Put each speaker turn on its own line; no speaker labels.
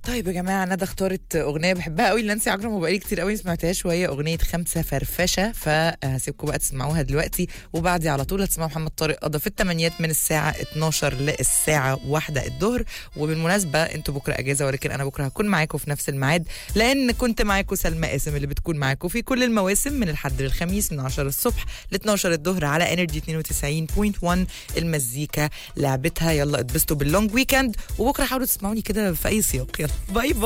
طيب يا جماعه ندى اختارت اغنيه بحبها قوي لنانسي عجرم وبقالي كتير قوي ما سمعتهاش وهي اغنيه خمسه فرفشه فهسيبكم بقى تسمعوها دلوقتي وبعدي على طول هتسمعوا محمد طارق قضى في الثمانيات من الساعه 12 للساعه 1 الظهر وبالمناسبه انتوا بكره اجازه ولكن انا بكره هكون معاكم في نفس الميعاد لان كنت معاكم سلمى قاسم اللي بتكون معاكم في كل المواسم من الحد للخميس من 10 الصبح ل 12 الظهر على انرجي 92.1 المزيكا لعبتها يلا اتبسطوا باللونج ويكند وبكره حاولوا تسمعوني كده في اي سياق يلا باي باي